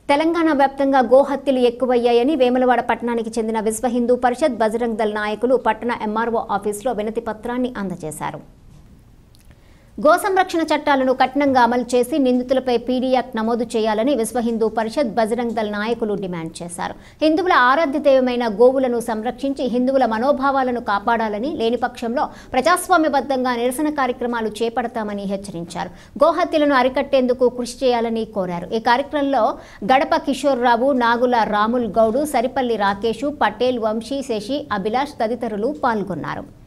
తెలంగాణ వ్యాప్తంగా గోహత్యలు ఎక్కువయ్యాయని వేములవాడ పట్టణానికి చెందిన విశ్వ హిందూ పరిషత్ బజరంగ్ దళ్ నాయకులు పట్టణ ఎంఆర్ఓ ఆఫీసులో వినతి పత్రాన్ని అందజేశారు గో సంరక్షణ చట్టాలను కఠినంగా అమలు చేసి నిందితులపై పీడీ యాక్ట్ నమోదు చేయాలని విశ్వ హిందూ పరిషత్ బజరంగ్ దళ్ నాయకులు డిమాండ్ చేశారు హిందువుల ఆరాధ్య దైవమైన గోవులను సంరక్షించి హిందువుల మనోభావాలను కాపాడాలని లేని పక్షంలో ప్రజాస్వామ్యబద్ధంగా నిరసన కార్యక్రమాలు చేపడతామని హెచ్చరించారు గోహత్యలను అరికట్టేందుకు కృషి చేయాలని కోరారు ఈ కార్యక్రమంలో గడప కిషోర్ రావు నాగుల రాముల్ గౌడు సరిపల్లి రాకేషు పటేల్ వంశీ శశి అభిలాష్ తదితరులు పాల్గొన్నారు